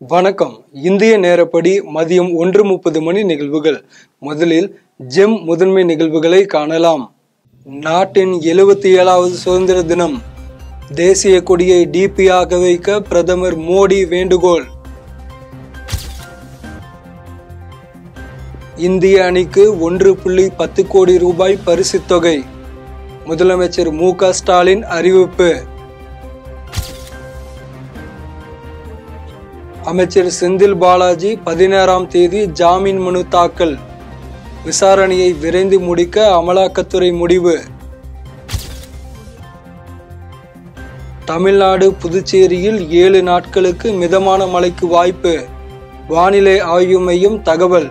வணக்கம் இந்திய நேரப்படி மதியம் ஒன்று முப்பது மணி நிகழ்வுகள் முதலில் ஜெம் முதன்மை நிகழ்வுகளை காணலாம் நாட்டின் எழுபத்தி ஏழாவது சுதந்திர தினம் தேசிய கொடியை டிபியாக வைக்க பிரதமர் மோடி வேண்டுகோள் இந்திய அணிக்கு ஒன்று புள்ளி பத்து கோடி ரூபாய் பரிசுத் தொகை முதலமைச்சர் மு க ஸ்டாலின் அறிவிப்பு அமைச்சர் செந்தில் பாலாஜி பதினாறாம் தேதி ஜாமீன் மனு தாக்கல் விசாரணையை விரைந்து முடிக்க அமலாக்கத்துறை முடிவு தமிழ்நாடு புதுச்சேரியில் ஏழு நாட்களுக்கு மிதமான மழைக்கு வாய்ப்பு வானிலை ஆய்வு மையம் தகவல்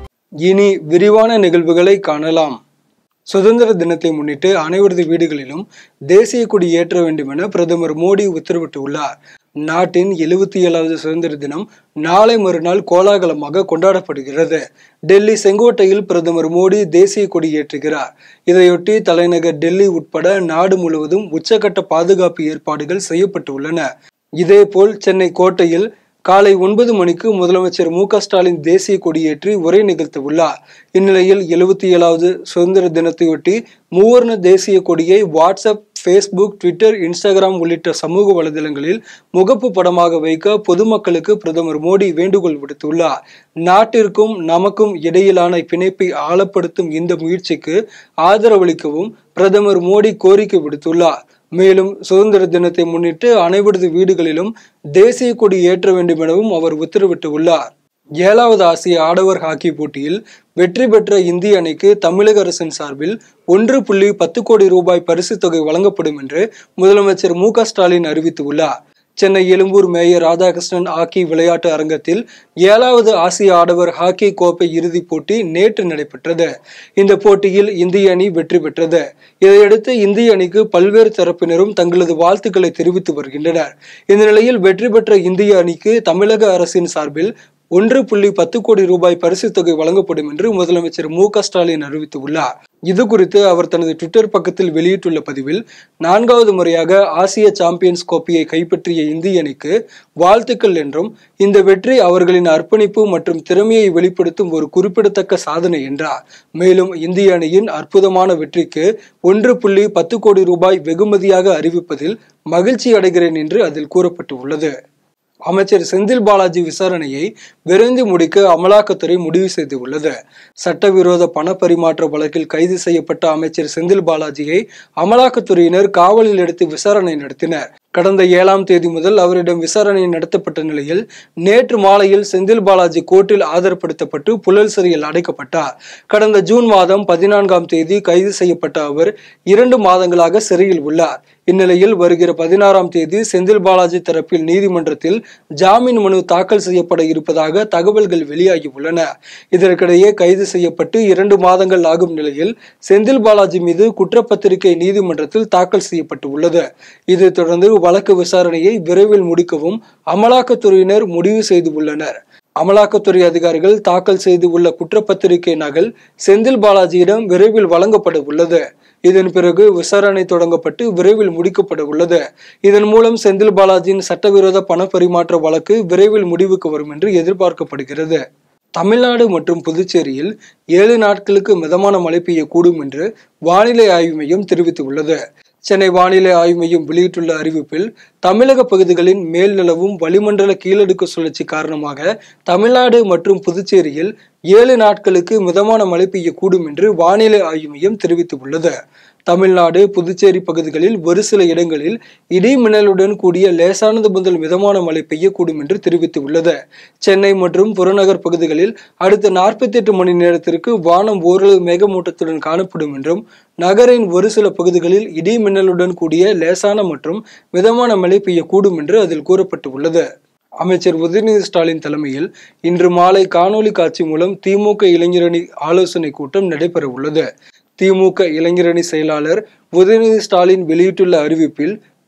இனி விரிவான நிகழ்வுகளை காணலாம் சுதந்திர தினத்தை முன்னிட்டு அனைவரது வீடுகளிலும் தேசிய கொடி ஏற்ற வேண்டும் என பிரதமர் மோடி உத்தரவிட்டுள்ளார் நாட்டின் எழுபத்தி ஏழாவது சுதந்திர தினம் நாளை மறுநாள் கோலாகலமாக கொண்டாடப்படுகிறது டெல்லி செங்கோட்டையில் பிரதமர் மோடி தேசிய கொடி ஏற்றுகிறார் இதையொட்டி தலைநகர் டெல்லி உட்பட நாடு முழுவதும் உச்சகட்ட பாதுகாப்பு ஏற்பாடுகள் செய்யப்பட்டுள்ளன இதேபோல் சென்னை கோட்டையில் காலை ஒன்பது மணிக்கு முதலமைச்சர் மு க ஸ்டாலின் தேசிய கொடியேற்றி உரை நிகழ்த்த உள்ளார் இந்நிலையில் எழுபத்தி ஏழாவது சுதந்திர தினத்தையொட்டி மூவர்ண தேசிய கொடியை வாட்ஸ்அப் ஃபேஸ்புக் ட்விட்டர் இன்ஸ்டாகிராம் உள்ளிட்ட சமூக வலைதளங்களில் முகப்பு படமாக வைக்க பொதுமக்களுக்கு பிரதமர் மோடி வேண்டுகோள் விடுத்துள்ளார் நாட்டிற்கும் நமக்கும் இடையிலான பிணைப்பை ஆழப்படுத்தும் இந்த முயற்சிக்கு ஆதரவளிக்கவும் பிரதமர் மோடி கோரிக்கை விடுத்துள்ளார் மேலும் சுதந்திர தினத்தை முன்னிட்டு அனைவரது வீடுகளிலும் தேசிய கொடி ஏற்ற வேண்டும் எனவும் அவர் உத்தரவிட்டுள்ளார் ஏழாவது ஆசிய ஆடவர் ஹாக்கி போட்டியில் வெற்றி பெற்ற இந்திய அணிக்கு தமிழக அரசின் சார்பில் ஒன்று புள்ளி பத்து கோடி ரூபாய் பரிசுத் தொகை வழங்கப்படும் என்று முதலமைச்சர் மு ஸ்டாலின் அறிவித்துள்ளார் சென்னை எழும்பூர் மேயர் ராதாகிருஷ்ணன் ஹாக்கி விளையாட்டு அரங்கத்தில் ஏழாவது ஆசிய ஆடவர் ஹாக்கி கோப்பை இறுதிப் போட்டி நேற்று நடைபெற்றது இந்த போட்டியில் இந்திய அணி வெற்றி பெற்றது இதையடுத்து இந்திய அணிக்கு பல்வேறு தரப்பினரும் தங்களது வாழ்த்துக்களை தெரிவித்து வருகின்றனர் இந்த நிலையில் வெற்றி பெற்ற இந்திய அணிக்கு தமிழக அரசின் சார்பில் ஒன்று புள்ளி பத்து கோடி ரூபாய் பரிசுத் தொகை வழங்கப்படும் என்று முதலமைச்சர் மு ஸ்டாலின் அறிவித்துள்ளார் இது குறித்து அவர் தனது ட்விட்டர் பக்கத்தில் வெளியிட்டுள்ள பதிவில் நான்காவது முறையாக ஆசிய சாம்பியன்ஸ் கோப்பையை கைப்பற்றிய இந்திய அணிக்கு வாழ்த்துக்கள் என்றும் இந்த வெற்றி அவர்களின் அர்ப்பணிப்பு மற்றும் திறமையை வெளிப்படுத்தும் ஒரு குறிப்பிடத்தக்க சாதனை என்றார் மேலும் இந்திய அணியின் அற்புதமான வெற்றிக்கு ஒன்று புள்ளி பத்து கோடி ரூபாய் வெகுமதியாக அறிவிப்பதில் மகிழ்ச்சி அடைகிறேன் என்று அதில் கூறப்பட்டுள்ளது அமைச்சர் செந்தில் பாலாஜி விசாரணையை விரைந்து முடிக்க அமலாக்கத்துறை முடிவு செய்துள்ளது சட்டவிரோத பண பரிமாற்ற வழக்கில் கைது செய்யப்பட்ட அமைச்சர் செந்தில் பாலாஜியை அமலாக்கத்துறையினர் காவலில் எடுத்து விசாரணை நடத்தினர் கடந்த ஏழாம் தேதி முதல் அவரிடம் விசாரணை நடத்தப்பட்ட நிலையில் நேற்று மாலையில் செந்தில் பாலாஜி கோர்ட்டில் ஆதரப்படுத்தப்பட்டு புழல் சிறையில் அடைக்கப்பட்டார் கடந்த ஜூன் மாதம் பதினான்காம் தேதி கைது செய்யப்பட்ட அவர் இரண்டு மாதங்களாக சிறையில் உள்ளார் இந்நிலையில் வருகிற பதினாறாம் தேதி செந்தில் பாலாஜி தரப்பில் நீதிமன்றத்தில் ஜாமீன் மனு தாக்கல் செய்யப்பட இருப்பதாக தகவல்கள் வெளியாகி உள்ளன இதற்கிடையே கைது செய்யப்பட்டு இரண்டு மாதங்கள் ஆகும் நிலையில் செந்தில் பாலாஜி மீது குற்றப்பத்திரிகை நீதிமன்றத்தில் தாக்கல் செய்யப்பட்டு உள்ளது இது தொடர்ந்து வழக்கு விசாரணையை விரைவில் முடிக்கவும் அமலாக்கத்துறையினர் முடிவு செய்து உள்ளனர் அமலாக்கத்துறை அதிகாரிகள் தாக்கல் செய்து உள்ள குற்றப்பத்திரிகை நகல் செந்தில் பாலாஜியிடம் விரைவில் வழங்கப்பட உள்ளது இதன் பிறகு விசாரணை தொடங்கப்பட்டு விரைவில் முடிக்கப்பட உள்ளது இதன் மூலம் செந்தில் பாலாஜியின் சட்டவிரோத பண பரிமாற்ற வழக்கு விரைவில் முடிவுக்கு வரும் என்று எதிர்பார்க்கப்படுகிறது தமிழ்நாடு மற்றும் புதுச்சேரியில் ஏழு நாட்களுக்கு மிதமான மழை பெய்யக்கூடும் என்று வானிலை ஆய்வு மையம் தெரிவித்துள்ளது சென்னை வானிலை ஆய்வு மையம் வெளியிட்டுள்ள அறிவிப்பில் தமிழக பகுதிகளின் மேல் நிலவும் வளிமண்டல கீழடுக்கு சுழற்சி காரணமாக தமிழ்நாடு மற்றும் புதுச்சேரியில் ஏழு நாட்களுக்கு மிதமான மழை பெய்யக்கூடும் என்று வானிலை ஆய்வு மையம் தெரிவித்துள்ளது தமிழ்நாடு புதுச்சேரி பகுதிகளில் ஒரு சில இடங்களில் இடி மின்னலுடன் கூடிய லேசானது முதல் மிதமான மழை பெய்யக்கூடும் என்று தெரிவித்துள்ளது சென்னை மற்றும் புறநகர் பகுதிகளில் அடுத்த நாற்பத்தி எட்டு மணி நேரத்திற்கு வானம் ஓரளவு மேகமூட்டத்துடன் காணப்படும் என்றும் நகரின் ஒரு சில பகுதிகளில் இடி மின்னலுடன் கூடிய லேசான மற்றும் மிதமான மழை பெய்யக்கூடும் என்று அதில் கூறப்பட்டுள்ளது அமைச்சர் உதயநிதி ஸ்டாலின் தலைமையில் இன்று மாலை காணொலி காட்சி மூலம் திமுக இளைஞரணி ஆலோசனை கூட்டம் நடைபெற உள்ளது திமுக இளைஞரணி செயலாளர் உதயநிதி ஸ்டாலின் வெளியிட்டுள்ள அறிவிப்பில்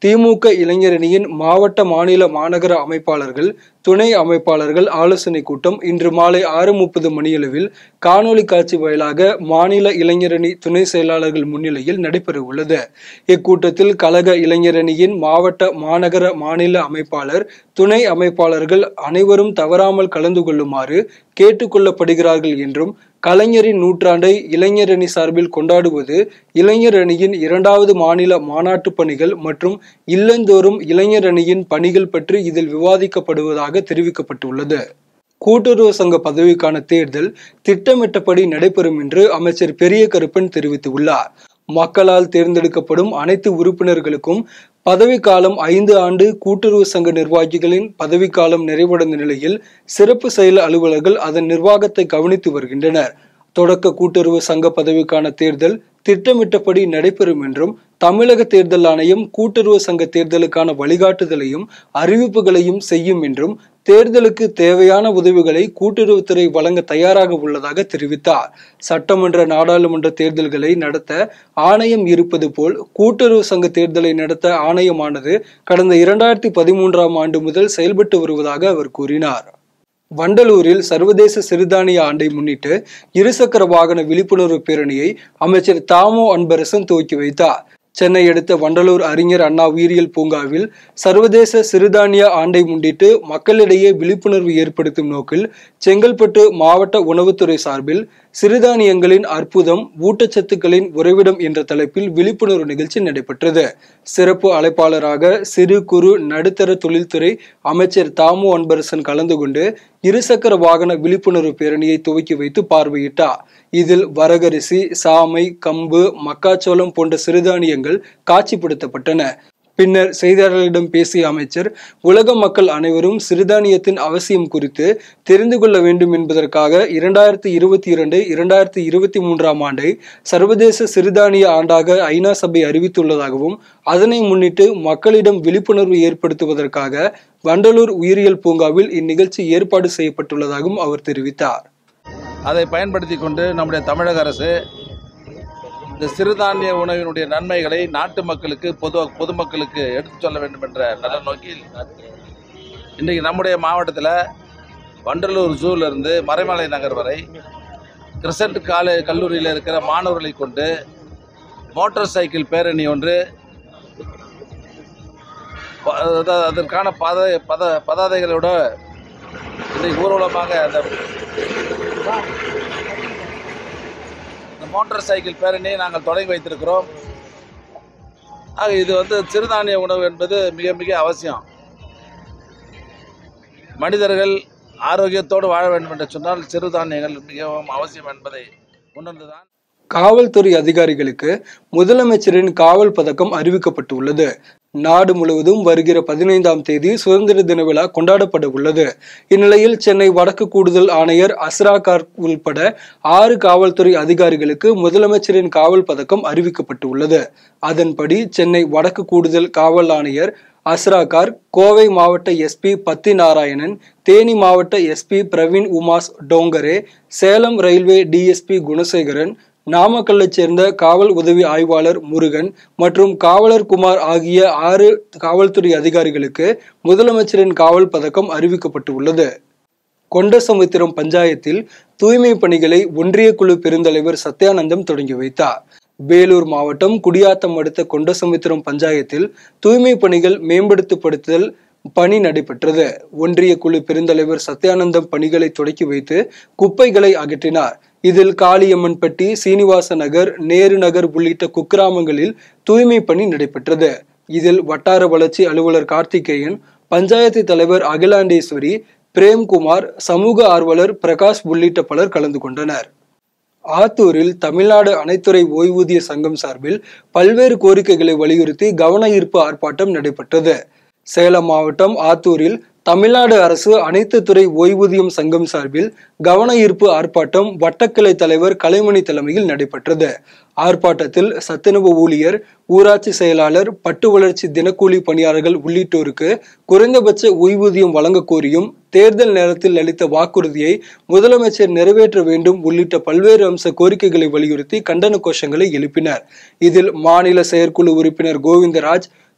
திமுக இளைஞரணியின் மாவட்ட மாநில மாநகர அமைப்பாளர்கள் துணை அமைப்பாளர்கள் ஆலோசனை கூட்டம் இன்று மாலை ஆறு முப்பது மணியளவில் காணொலி காட்சி வாயிலாக மாநில இளைஞரணி துணை செயலாளர்கள் முன்னிலையில் நடைபெற உள்ளது இக்கூட்டத்தில் கழக இளைஞரணியின் மாவட்ட மாநகர மாநில அமைப்பாளர் துணை அமைப்பாளர்கள் அனைவரும் தவறாமல் கலந்து கொள்ளுமாறு கேட்டுக்கொள்ளப்படுகிறார்கள் என்றும் கலைஞரின் நூற்றாண்டை இளைஞரணி சார்பில் கொண்டாடுவது இளைஞரணியின் இரண்டாவது மாநில மாநாட்டு பணிகள் மற்றும் இல்லந்தோறும் இளைஞரணியின் பணிகள் பற்றி இதில் விவாதிக்கப்படுவதாக தெரிவிக்கப்பட்டுள்ளது கூட்டுறவு சங்க பதவிக்கான தேர்தல் திட்டமிட்டபடி நடைபெறும் என்று அமைச்சர் பெரிய கருப்பன் தெரிவித்துள்ளார் மக்களால் தேர்ந்தெடுக்கப்படும் அனைத்து உறுப்பினர்களுக்கும் பதவிக்காலம் ஐந்து ஆண்டு கூட்டுறவு சங்க நிர்வாகிகளின் பதவிக்காலம் நிறைவடைந்த நிலையில் சிறப்பு செயல் அலுவலர்கள் அதன் நிர்வாகத்தை கவனித்து வருகின்றனர் தொடக்க கூட்டுறவு சங்க பதவிக்கான தேர்தல் திட்டமிட்டபடி நடைபெறும் என்றும் தமிழக தேர்தல் ஆணையம் கூட்டுறவு சங்க தேர்தலுக்கான வழிகாட்டுதலையும் அறிவிப்புகளையும் செய்யும் என்றும் தேர்தலுக்கு தேவையான உதவிகளை கூட்டுறவுத்துறை வழங்க தயாராக உள்ளதாக தெரிவித்தார் சட்டமன்ற நாடாளுமன்ற தேர்தல்களை நடத்த ஆணையம் இருப்பது போல் கூட்டுறவு சங்க தேர்தலை நடத்த ஆணையமானது கடந்த இரண்டாயிரத்தி பதிமூன்றாம் ஆண்டு முதல் செயல்பட்டு வருவதாக அவர் கூறினார் வண்டலூரில் சர்வதேச சிறுதானிய ஆண்டை முன்னிட்டு இருசக்கர வாகன விழிப்புணர்வு பேரணியை அமைச்சர் தாமோ அன்பரசன் துவக்கி வைத்தார் சென்னை அடுத்த வண்டலூர் அறிஞர் அண்ணா உயிரியல் பூங்காவில் சர்வதேச சிறுதானிய ஆண்டை முன்னிட்டு மக்களிடையே விழிப்புணர்வு ஏற்படுத்தும் நோக்கில் செங்கல்பட்டு மாவட்ட உணவுத்துறை சார்பில் சிறுதானியங்களின் அற்புதம் ஊட்டச்சத்துக்களின் உறைவிடம் என்ற தலைப்பில் விழிப்புணர்வு நிகழ்ச்சி நடைபெற்றது சிறப்பு அழைப்பாளராக சிறு குறு நடுத்தர தொழில்துறை அமைச்சர் தாமு அன்பரசன் கலந்து கொண்டு இருசக்கர வாகன விழிப்புணர்வு பேரணியை துவக்கி வைத்து பார்வையிட்டார் இதில் வரகரிசி சாமை கம்பு மக்காச்சோளம் போன்ற சிறுதானியங்கள் காட்சிப்படுத்தப்பட்டன பின்னர் செய்தியாளர்களிடம் பேசிய அமைச்சர் உலக மக்கள் அனைவரும் சிறுதானியத்தின் அவசியம் குறித்து தெரிந்து கொள்ள வேண்டும் என்பதற்காக இரண்டாயிரத்தி இருபத்தி இரண்டு இரண்டாயிரத்தி இருபத்தி மூன்றாம் ஆண்டை சர்வதேச சிறுதானிய ஆண்டாக ஐநா சபை அறிவித்துள்ளதாகவும் அதனை முன்னிட்டு மக்களிடம் விழிப்புணர்வு ஏற்படுத்துவதற்காக வண்டலூர் உயிரியல் பூங்காவில் இந்நிகழ்ச்சி ஏற்பாடு செய்யப்பட்டுள்ளதாகவும் அவர் தெரிவித்தார் அதை பயன்படுத்தி கொண்டு நம்முடைய தமிழக அரசு இந்த சிறுதானிய உணவினுடைய நன்மைகளை நாட்டு மக்களுக்கு பொது பொதுமக்களுக்கு எடுத்துச் சொல்ல வேண்டும் என்ற நல்ல நோக்கில் இன்றைக்கு நம்முடைய மாவட்டத்தில் வண்டலூர் ஜூல இருந்து மறைமலை நகர் வரை கிறிசன்ட் காலே கல்லூரியில் இருக்கிற மாணவர்களை கொண்டு மோட்டார் சைக்கிள் பேரணி ஒன்று ப- அதாவது அதற்கான பத பத பதாதைகளோட இன்றைக்கு ஊர்வலமாக அந்த இந்த மோட்டார் சைக்கிள் பேரணியை நாங்கள் தொடங்கி வைத்திருக்கிறோம் ஆக இது வந்து சிறுதானிய உணவு என்பது மிக மிக அவசியம் மனிதர்கள் ஆரோக்கியத்தோடு வாழ வேண்டும் என்று சொன்னால் சிறுதானியங்கள் மிகவும் அவசியம் என்பதை உணர்ந்துதான் காவல்துறை அதிகாரிகளுக்கு முதலமைச்சரின் காவல் பதக்கம் அறிவிக்கப்பட்டுள்ளது நாடு முழுவதும் வருகிற பதினைந்தாம் தேதி சுதந்திர தின விழா கொண்டாடப்பட உள்ளது இந்நிலையில் சென்னை வடக்கு கூடுதல் ஆணையர் அஸ்ரா கார் உள்பட ஆறு காவல்துறை அதிகாரிகளுக்கு முதலமைச்சரின் காவல் பதக்கம் அறிவிக்கப்பட்டுள்ளது அதன்படி சென்னை வடக்கு கூடுதல் காவல் ஆணையர் அஸ்ரா கார் கோவை மாவட்ட எஸ்பி பத்தி நாராயணன் தேனி மாவட்ட SP Praveen Umesh Dongre Salem railway DSP Gunasekaran நாமக்கல்லைச் சேர்ந்த காவல் உதவி ஆய்வாளர் முருகன் மற்றும் காவலர் குமார் ஆகிய ஆறு காவல்துறை அதிகாரிகளுக்கு முதலமைச்சரின் காவல் பதக்கம் அறிவிக்கப்பட்டுள்ளது கொண்டசமுத்திரம் பஞ்சாயத்தில் தூய்மை பணிகளை ஒன்றிய குழு பெருந்தலைவர் சத்யானந்தம் தொடங்கி வைத்தார் வேலூர் மாவட்டம் குடியாத்தம் அடுத்த கொண்டசமுத்திரம் பஞ்சாயத்தில் தூய்மை பணிகள் மேம்படுத்தப்படுத்துதல் பணி நடைபெற்றது ஒன்றிய குழு பெருந்தலைவர் சத்யானந்தம் பணிகளை தொடக்கி வைத்து குப்பைகளை அகற்றினார் இதில் காளியம்மன்பட்டி சீனிவாச நகர் நேரு நகர் உள்ளிட்ட குக்கிராமங்களில் தூய்மை பணி நடைபெற்றது இதில் வட்டார வளர்ச்சி அலுவலர் கார்த்திகேயன் பஞ்சாயத்து தலைவர் அகிலாண்டேஸ்வரி பிரேம்குமார் சமூக ஆர்வலர் பிரகாஷ் உள்ளிட்ட பலர் கலந்து கொண்டனர் ஆத்தூரில் தமிழ்நாடு அனைத்துறை ஓய்வூதிய சங்கம் சார்பில் பல்வேறு கோரிக்கைகளை வலியுறுத்தி கவன ஈர்ப்பு ஆர்ப்பாட்டம் நடைபெற்றது சேலம் மாவட்டம் ஆத்தூரில் தமிழ்நாடு அரசு அனைத்து துறை ஓய்வூதியம் சங்கம் சார்பில் கவன ஈர்ப்பு ஆர்ப்பாட்டம் வட்டக்கிளை தலைவர் கலைமணி தலைமையில் நடைபெற்றது ஆர்ப்பாட்டத்தில் சத்துணவு ஊழியர் ஊராட்சி செயலாளர் பட்டு வளர்ச்சி தினக்கூலி பணியாளர்கள் உள்ளிட்டோருக்கு குறைந்தபட்ச ஓய்வூதியம் வழங்க கோரியும் தேர்தல் நேரத்தில் அளித்த வாக்குறுதியை முதலமைச்சர் நிறைவேற்ற வேண்டும் உள்ளிட்ட பல்வேறு அம்ச கோரிக்கைகளை வலியுறுத்தி கண்டன கோஷங்களை எழுப்பினர் இதில் மாநில செயற்குழு உறுப்பினர் கோவிந்தராஜ்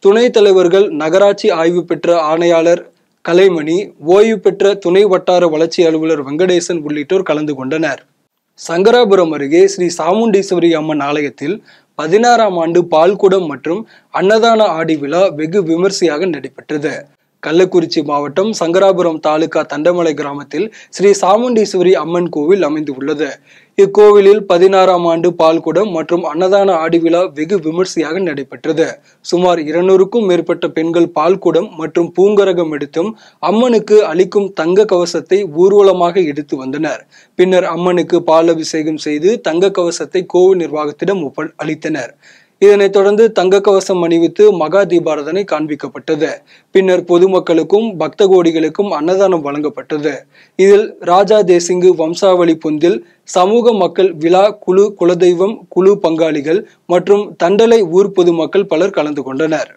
துணைத் தலைவர்கள் நகராட்சி ஆய்வு பெற்ற ஆணையாளர் கலைமணி ஓய்வு பெற்ற துணை வட்டார வளர்ச்சி அலுவலர் வெங்கடேசன் உள்ளிட்டோர் கலந்து கொண்டனர் சங்கராபுரம் அருகே ஸ்ரீ சாமுண்டீஸ்வரி அம்மன் ஆலயத்தில் பதினாறாம் ஆண்டு பால்குடம் மற்றும் அன்னதான ஆடி விழா வெகு விமர்சையாக நடைபெற்றது கள்ளக்குறிச்சி மாவட்டம் சங்கராபுரம் தாலுகா தண்டமலை கிராமத்தில் ஸ்ரீ சாமுண்டீஸ்வரி அம்மன் கோவில் அமைந்துள்ளது இக்கோவிலில் பதினாறாம் ஆண்டு பால்குடம் மற்றும் அன்னதான ஆடி விழா வெகு விமர்சையாக நடைபெற்றது சுமார் இருநூறுக்கும் மேற்பட்ட பெண்கள் பால்குடம் மற்றும் பூங்கரகம் எடுத்தும் அம்மனுக்கு அளிக்கும் தங்க கவசத்தை ஊர்வலமாக எடுத்து வந்தனர் பின்னர் அம்மனுக்கு பால் அபிஷேகம் செய்து தங்க கவசத்தை கோவில் நிர்வாகத்திடம் ஒப்ப அளித்தனர் இதனைத் தொடர்ந்து தங்க கவசம் அணிவித்து மகா தீபாரதனை காண்பிக்கப்பட்டது பின்னர் பொதுமக்களுக்கும் பக்த கோடிகளுக்கும் அன்னதானம் வழங்கப்பட்டது இதில் ராஜா தேசிங்கு வம்சாவளி பொந்தில் சமூக மக்கள் விழா குழு குலதெய்வம் குழு பங்காளிகள் மற்றும் தண்டலை ஊர் பொதுமக்கள் பலர் கலந்து கொண்டனர்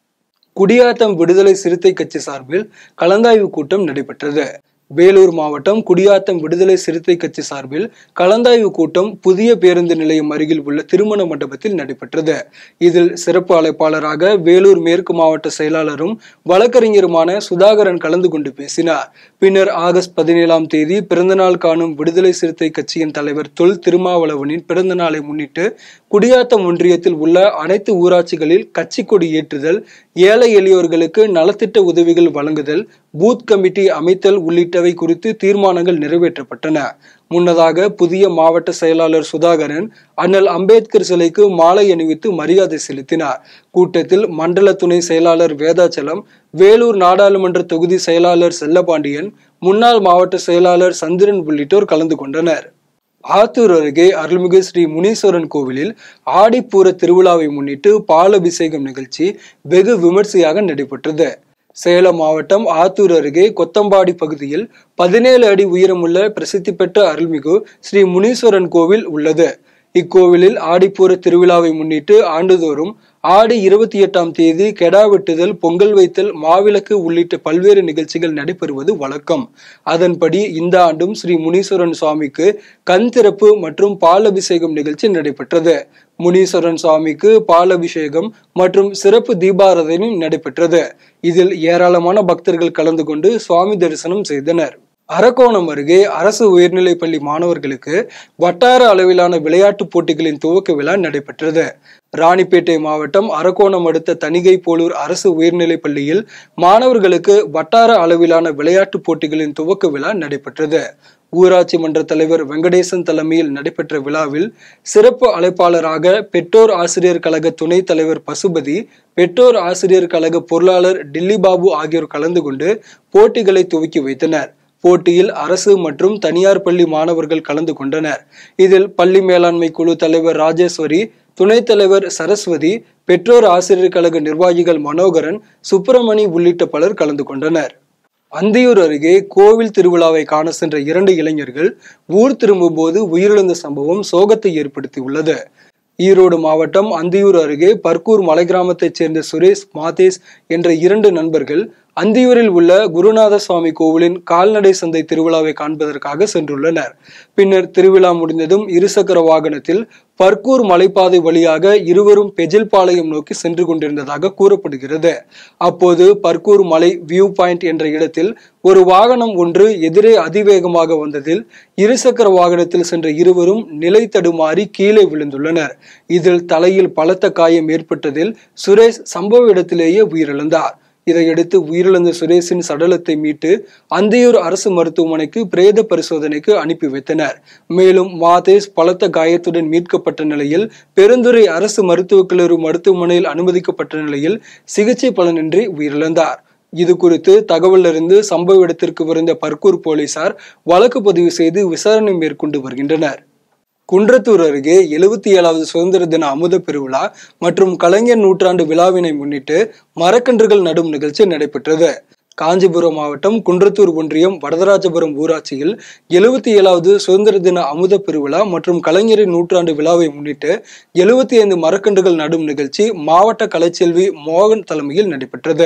குடியாத்தம் விடுதலை சிறுத்தை கட்சி சார்பில் கலந்தாய்வு கூட்டம் நடைபெற்றது வேலூர் மாவட்டம் குடியாத்தம் விடுதலை சிறுத்தை கட்சி சார்பில் கலந்தாய்வு கூட்டம் புதிய பேருந்து நிலையம் அருகில் உள்ள திருமண மண்டபத்தில் நடைபெற்றது இதில் சிறப்பு அழைப்பாளராக வேலூர் மேற்கு மாவட்ட செயலாளரும் வழக்கறிஞருமான சுதாகரன் கலந்து கொண்டு பேசினார் பின்னர் ஆகஸ்ட் பதினேழாம் தேதி பிறந்தநாள் காணும் விடுதலை சிறுத்தை கட்சியின் தலைவர் தொல் திருமாவளவனின் பிறந்த நாளை முன்னிட்டு குடியாத்தம் ஒன்றியத்தில் உள்ள அனைத்து ஊராட்சிகளில் கட்சி கொடி ஏற்றுதல் ஏழை எளியோர்களுக்கு நலத்திட்ட உதவிகள் வழங்குதல் பூத் கமிட்டி அமைத்தல் உள்ளிட்டவை குறித்து தீர்மானங்கள் நிறைவேற்றப்பட்டன முன்னதாக புதிய மாவட்ட செயலாளர் சுதாகரன் அண்ணல் அம்பேத்கர் சிலைக்கு மாலை அணிவித்து மரியாதை செலுத்தினார் கூட்டத்தில் மண்டல துணை செயலாளர் வேதாச்சலம் வேலூர் நாடாளுமன்ற தொகுதி செயலாளர் செல்லபாண்டியன் முன்னாள் மாவட்ட செயலாளர் சந்திரன் உள்ளிட்டோர் கலந்து கொண்டனர் ஆத்தூர் அருகே அருள்மிகு ஸ்ரீ முனீஸ்வரன் கோவிலில் ஆடிப்பூர திருவிழாவை முன்னிட்டு பாலபிஷேகம் நிகழ்ச்சி வெகு விமர்சையாக நடைபெற்றது சேலம் மாவட்டம் ஆத்தூர் அருகே கொத்தம்பாடி பகுதியில் பதினேழு அடி உயரமுள்ள பிரசித்தி பெற்ற அருள்மிகு ஸ்ரீ முனீஸ்வரன் கோவில் உள்ளது இக்கோவிலில் ஆடிப்பூர திருவிழாவை முன்னிட்டு ஆண்டுதோறும் ஆடி இருபத்தி எட்டாம் தேதி கெடா வெட்டுதல் பொங்கல் வைத்தல் மாவிளக்கு உள்ளிட்ட பல்வேறு நிகழ்ச்சிகள் நடைபெறுவது வழக்கம் அதன்படி இந்த ஆண்டும் ஸ்ரீ முனீஸ்வரன் சுவாமிக்கு கண் திறப்பு மற்றும் பால் அபிஷேகம் நிகழ்ச்சி நடைபெற்றது முனீஸ்வரன் சுவாமிக்கு பால் அபிஷேகம் மற்றும் சிறப்பு தீபாராதனை நடைபெற்றது இதில் ஏராளமான பக்தர்கள் கலந்து கொண்டு சுவாமி தரிசனம் செய்தனர் அரக்கோணம் அருகே அரசு உயர்நிலைப் பள்ளி மாணவர்களுக்கு வட்டார அளவிலான விளையாட்டுப் போட்டிகளின் துவக்க விழா நடைபெற்றது ராணிப்பேட்டை மாவட்டம் அரக்கோணம் அடுத்த தணிகை போலூர் அரசு உயர்நிலைப் பள்ளியில் மாணவர்களுக்கு வட்டார அளவிலான விளையாட்டுப் போட்டிகளின் துவக்க விழா நடைபெற்றது ஊராட்சி மன்ற தலைவர் வெங்கடேசன் தலைமையில் நடைபெற்ற விழாவில் சிறப்பு அழைப்பாளராக பெற்றோர் ஆசிரியர் கழக துணைத் தலைவர் பசுபதி பெற்றோர் ஆசிரியர் கழக பொருளாளர் டில்லி பாபு ஆகியோர் கலந்து கொண்டு போட்டிகளை துவக்கி வைத்தனர் போட்டியில் அரசு மற்றும் தனியார் பள்ளி மாணவர்கள் கலந்து கொண்டனர் இதில் பள்ளி மேலாண்மை குழு தலைவர் ராஜேஸ்வரி துணைத் தலைவர் சரஸ்வதி பெற்றோர் ஆசிரியர் கழக நிர்வாகிகள் மனோகரன் சுப்பிரமணி உள்ளிட்ட பலர் கலந்து கொண்டனர் அந்தியூர் அருகே கோவில் திருவிழாவை காண சென்ற இரண்டு இளைஞர்கள் ஊர் திரும்பும்போது உயிரிழந்த சம்பவம் சோகத்தை ஏற்படுத்தியுள்ளது ஈரோடு மாவட்டம் அந்தியூர் அருகே பர்கூர் மலை கிராமத்தைச் சேர்ந்த சுரேஷ் மாதேஷ் என்ற இரண்டு நண்பர்கள் அந்தியூரில் உள்ள குருநாத சுவாமி கோவிலின் கால்நடை சந்தை திருவிழாவை காண்பதற்காக சென்றுள்ளனர் பின்னர் திருவிழா முடிந்ததும் இருசக்கர வாகனத்தில் பர்கூர் மலைப்பாதை வழியாக இருவரும் பெஜில்பாளையம் நோக்கி சென்று கொண்டிருந்ததாக கூறப்படுகிறது அப்போது பர்கூர் மலை வியூ பாயிண்ட் என்ற இடத்தில் ஒரு வாகனம் ஒன்று எதிரே அதிவேகமாக வந்ததில் இருசக்கர வாகனத்தில் சென்ற இருவரும் நிலை தடுமாறி கீழே விழுந்துள்ளனர் இதில் தலையில் பலத்த காயம் ஏற்பட்டதில் சுரேஷ் சம்பவ இடத்திலேயே உயிரிழந்தார் இதையடுத்து உயிரிழந்த சுரேஷின் சடலத்தை மீட்டு அந்தியூர் அரசு மருத்துவமனைக்கு பிரேத பரிசோதனைக்கு அனுப்பி வைத்தனர் மேலும் மாதேஷ் பலத்த காயத்துடன் மீட்கப்பட்ட நிலையில் பெருந்துறை அரசு மருத்துவக் கல்லூரி மருத்துவமனையில் அனுமதிக்கப்பட்ட நிலையில் சிகிச்சை பலனின்றி உயிரிழந்தார் இது குறித்து தகவல் அறிந்து சம்பவ இடத்திற்கு விரைந்த பர்கூர் போலீசார் வழக்கு பதிவு செய்து விசாரணை மேற்கொண்டு வருகின்றனர் குன்றத்தூர் அருகே எழுபத்தி ஏழாவது சுதந்திர தின அமுத பெருவிழா மற்றும் கலைஞர் நூற்றாண்டு விழாவினை முன்னிட்டு மரக்கன்றுகள் நடும் நிகழ்ச்சி நடைபெற்றது காஞ்சிபுரம் மாவட்டம் குன்றத்தூர் ஒன்றியம் வரதராஜபுரம் ஊராட்சியில் எழுபத்தி ஏழாவது சுதந்திர தின அமுத பெருவிழா மற்றும் கலைஞரின் நூற்றாண்டு விழாவை முன்னிட்டு எழுபத்தி ஐந்து மரக்கன்றுகள் நடும் நிகழ்ச்சி மாவட்ட கலைச்செல்வி மோகன் தலைமையில் நடைபெற்றது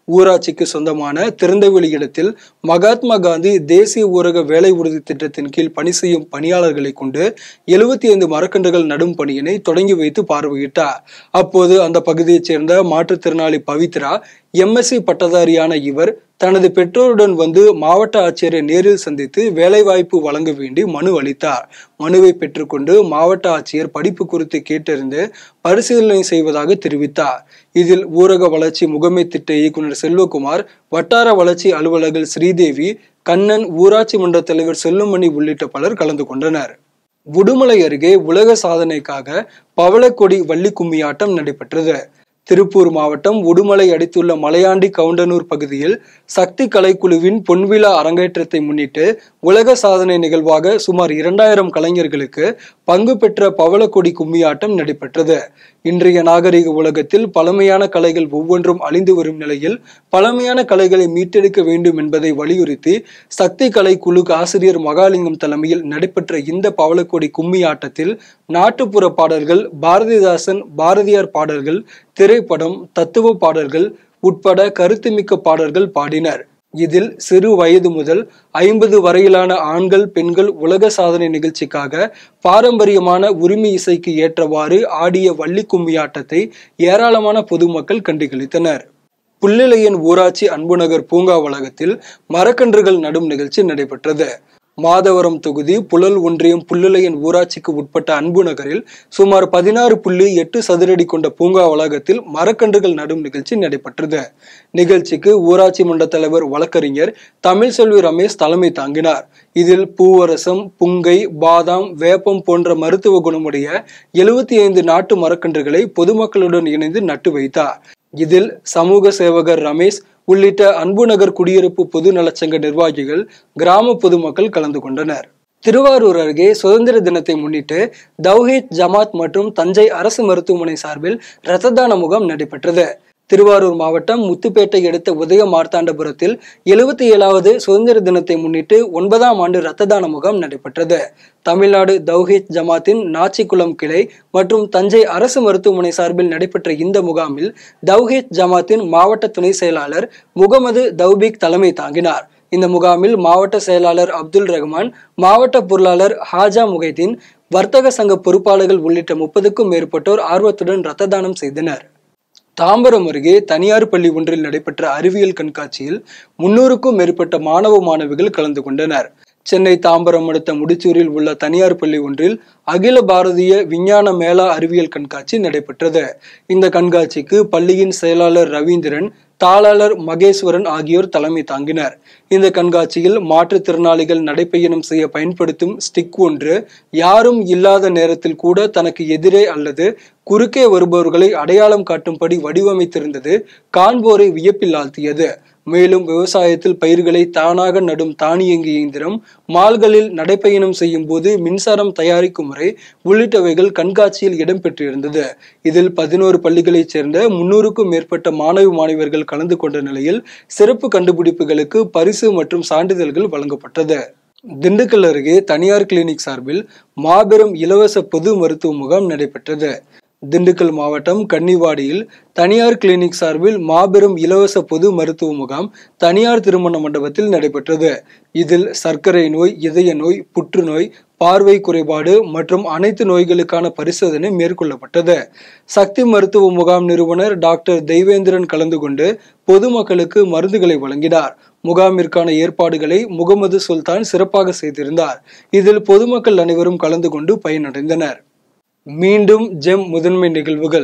ஊராட்சிக்கு சொந்தமான திறந்தவெளி இடத்தில் மகாத்மா காந்தி தேசிய ஊரக வேலை உறுதி திட்டத்தின் கீழ் பணி செய்யும் பணியாளர்களை கொண்டு எழுபத்தி ஐந்து மரக்கன்றுகள் நடும் பணியினை தொடங்கி வைத்து பார்வையிட்டார் அப்போது அந்த பகுதியைச் சேர்ந்த மாற்றுத்திறனாளி பவித்ரா எம்எஸ்சி பட்டதாரியான இவர் தனது பெற்றோருடன் வந்து மாவட்ட ஆட்சியரை நேரில் சந்தித்து வேலைவாய்ப்பு வழங்க வேண்டி மனு அளித்தார் மனுவை பெற்றுக்கொண்டு மாவட்ட ஆட்சியர் படிப்பு குறித்து கேட்டறிந்து பரிசீலனை செய்வதாக தெரிவித்தார் இதில் ஊரக வளர்ச்சி முகமை திட்ட இயக்குனர் செல்வகுமார் வட்டார வளர்ச்சி அலுவலர்கள் ஸ்ரீதேவி கண்ணன் ஊராட்சி மன்ற தலைவர் செல்லுமணி உள்ளிட்ட பலர் கலந்து கொண்டனர் உடுமலை அருகே உலக சாதனைக்காக பவளக்கொடி வள்ளி கும்மியாட்டம் நடைபெற்றது திருப்பூர் மாவட்டம் உடுமலை அடுத்துள்ள மலையாண்டி கவுண்டனூர் பகுதியில் சக்தி கலைக்குழுவின் பொன்விழா அரங்கேற்றத்தை முன்னிட்டு உலக சாதனை நிகழ்வாக சுமார் இரண்டாயிரம் கலைஞர்களுக்கு பங்கு பெற்ற பவளக்கொடி கும்மியாட்டம் நடைபெற்றது இன்றைய நாகரிக உலகத்தில் பழமையான கலைகள் ஒவ்வொன்றும் அழிந்து வரும் நிலையில் பழமையான கலைகளை மீட்டெடுக்க வேண்டும் என்பதை வலியுறுத்தி சக்தி கலை குழு ஆசிரியர் மகாலிங்கம் தலைமையில் நடைபெற்ற இந்த பவளக்கொடி கும்மி ஆட்டத்தில் நாட்டுப்புற பாடல்கள் பாரதிதாசன் பாரதியார் பாடல்கள் திரைப்படம் தத்துவ பாடல்கள் உட்பட கருத்துமிக்க பாடல்கள் பாடினர் இதில் சிறு வயது முதல் ஐம்பது வரையிலான ஆண்கள் பெண்கள் உலக சாதனை நிகழ்ச்சிக்காக பாரம்பரியமான உரிமை இசைக்கு ஏற்றவாறு ஆடிய வள்ளி கும்மியாட்டத்தை ஏராளமான பொதுமக்கள் கண்டுகளித்தனர் புல்லிலையன் ஊராட்சி அன்புநகர் பூங்கா வளாகத்தில் மரக்கன்றுகள் நடும் நிகழ்ச்சி நடைபெற்றது மாதவரம் தொகுதி புழல் ஒன்றியம் புல்லிலையன் ஊராட்சிக்கு உட்பட்ட அன்பு நகரில் சுமார் பதினாறு புள்ளி எட்டு சதுரடி கொண்ட பூங்கா வளாகத்தில் மரக்கன்றுகள் நடும் நிகழ்ச்சி நடைபெற்றது நிகழ்ச்சிக்கு ஊராட்சி மன்ற தலைவர் வழக்கறிஞர் தமிழ்செல்வி ரமேஷ் தலைமை தாங்கினார் இதில் பூவரசம் புங்கை பாதாம் வேப்பம் போன்ற மருத்துவ குணமுடைய எழுபத்தி ஐந்து நாட்டு மரக்கன்றுகளை பொதுமக்களுடன் இணைந்து நட்டு வைத்தார் இதில் சமூக சேவகர் ரமேஷ் உள்ளிட்ட அன்பு நகர் குடியிருப்பு பொது நலச்சங்க நிர்வாகிகள் கிராம பொதுமக்கள் கலந்து கொண்டனர் திருவாரூர் அருகே சுதந்திர தினத்தை முன்னிட்டு தௌஹீத் ஜமாத் மற்றும் தஞ்சை அரசு மருத்துவமனை சார்பில் இரத்த தான முகாம் நடைபெற்றது திருவாரூர் மாவட்டம் முத்துப்பேட்டை அடுத்த உதய மார்த்தாண்டபுரத்தில் எழுபத்தி ஏழாவது சுதந்திர தினத்தை முன்னிட்டு ஒன்பதாம் ஆண்டு இரத்த தான முகாம் நடைபெற்றது தமிழ்நாடு தௌஹீத் ஜமாத்தின் நாச்சிக்குளம் கிளை மற்றும் தஞ்சை அரசு மருத்துவமனை சார்பில் நடைபெற்ற இந்த முகாமில் தௌஹீத் ஜமாத்தின் மாவட்ட துணை செயலாளர் முகமது தௌபிக் தலைமை தாங்கினார் இந்த முகாமில் மாவட்ட செயலாளர் அப்துல் ரஹ்மான் மாவட்ட பொருளாளர் ஹாஜா முகைதீன் வர்த்தக சங்க பொறுப்பாளர்கள் உள்ளிட்ட முப்பதுக்கும் மேற்பட்டோர் ஆர்வத்துடன் இரத்த தானம் செய்தனர் தாம்பரம் அருகே தனியார் பள்ளி ஒன்றில் நடைபெற்ற அறிவியல் கண்காட்சியில் முன்னூறுக்கும் மேற்பட்ட மாணவ மாணவிகள் கலந்து கொண்டனர் சென்னை தாம்பரம் அடுத்த முடிச்சூரில் உள்ள தனியார் பள்ளி ஒன்றில் அகில பாரதிய விஞ்ஞான மேளா அறிவியல் கண்காட்சி நடைபெற்றது இந்த கண்காட்சிக்கு பள்ளியின் செயலாளர் ரவீந்திரன் தாளாளர் மகேஸ்வரன் ஆகியோர் தலைமை தாங்கினர் இந்த கண்காட்சியில் மாற்றுத்திறனாளிகள் நடைப்பயணம் செய்ய பயன்படுத்தும் ஸ்டிக் ஒன்று யாரும் இல்லாத நேரத்தில் கூட தனக்கு எதிரே அல்லது குறுக்கே வருபவர்களை அடையாளம் காட்டும்படி வடிவமைத்திருந்தது காண்போரை வியப்பில் ஆழ்த்தியது மேலும் விவசாயத்தில் பயிர்களை தானாக நடும் தானியங்கி இயந்திரம் மால்களில் நடைப்பயணம் செய்யும் போது மின்சாரம் தயாரிக்கும் முறை உள்ளிட்டவைகள் கண்காட்சியில் இடம்பெற்றிருந்தது இதில் பதினோரு பள்ளிகளைச் சேர்ந்த முன்னூறுக்கும் மேற்பட்ட மாணவ மாணவர்கள் கலந்து கொண்ட நிலையில் சிறப்பு கண்டுபிடிப்புகளுக்கு பரிசு மற்றும் சான்றிதழ்கள் வழங்கப்பட்டது திண்டுக்கல் அருகே தனியார் கிளினிக் சார்பில் மாபெரும் இலவச பொது மருத்துவ முகாம் நடைபெற்றது திண்டுக்கல் மாவட்டம் கன்னிவாடியில் தனியார் கிளினிக் சார்பில் மாபெரும் இலவச பொது மருத்துவ முகாம் தனியார் திருமண மண்டபத்தில் நடைபெற்றது இதில் சர்க்கரை நோய் இதய நோய் புற்றுநோய் பார்வை குறைபாடு மற்றும் அனைத்து நோய்களுக்கான பரிசோதனை மேற்கொள்ளப்பட்டது சக்தி மருத்துவ முகாம் நிறுவனர் டாக்டர் தெய்வேந்திரன் கலந்து கொண்டு பொதுமக்களுக்கு மருந்துகளை வழங்கினார் முகாமிற்கான ஏற்பாடுகளை முகமது சுல்தான் சிறப்பாக செய்திருந்தார் இதில் பொதுமக்கள் அனைவரும் கலந்து கொண்டு பயனடைந்தனர் மீண்டும் ஜெம் முதன்மை நிகழ்வுகள்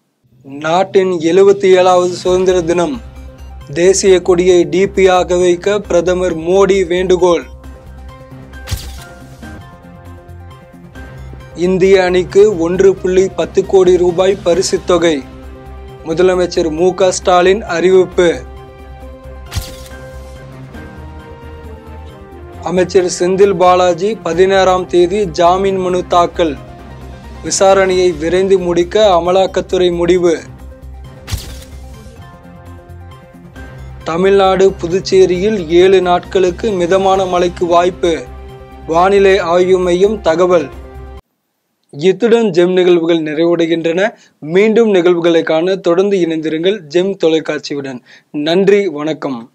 நாட்டின் எழுபத்தி ஏழாவது சுதந்திர தினம் தேசிய கொடியை டிபியாக வைக்க பிரதமர் மோடி வேண்டுகோள் இந்திய அணிக்கு ஒன்று புள்ளி பத்து கோடி ரூபாய் பரிசுத் தொகை முதலமைச்சர் மு க ஸ்டாலின் அறிவிப்பு அமைச்சர் செந்தில் பாலாஜி பதினேழாம் தேதி ஜாமீன் மனு தாக்கல் விசாரணையை விரைந்து முடிக்க அமலாக்கத்துறை முடிவு தமிழ்நாடு புதுச்சேரியில் ஏழு நாட்களுக்கு மிதமான மழைக்கு வாய்ப்பு வானிலை ஆய்வு மையம் தகவல் இத்துடன் ஜெம் நிகழ்வுகள் நிறைவடைகின்றன மீண்டும் நிகழ்வுகளை காண தொடர்ந்து இணைந்திருங்கள் ஜெம் தொலைக்காட்சியுடன் நன்றி வணக்கம்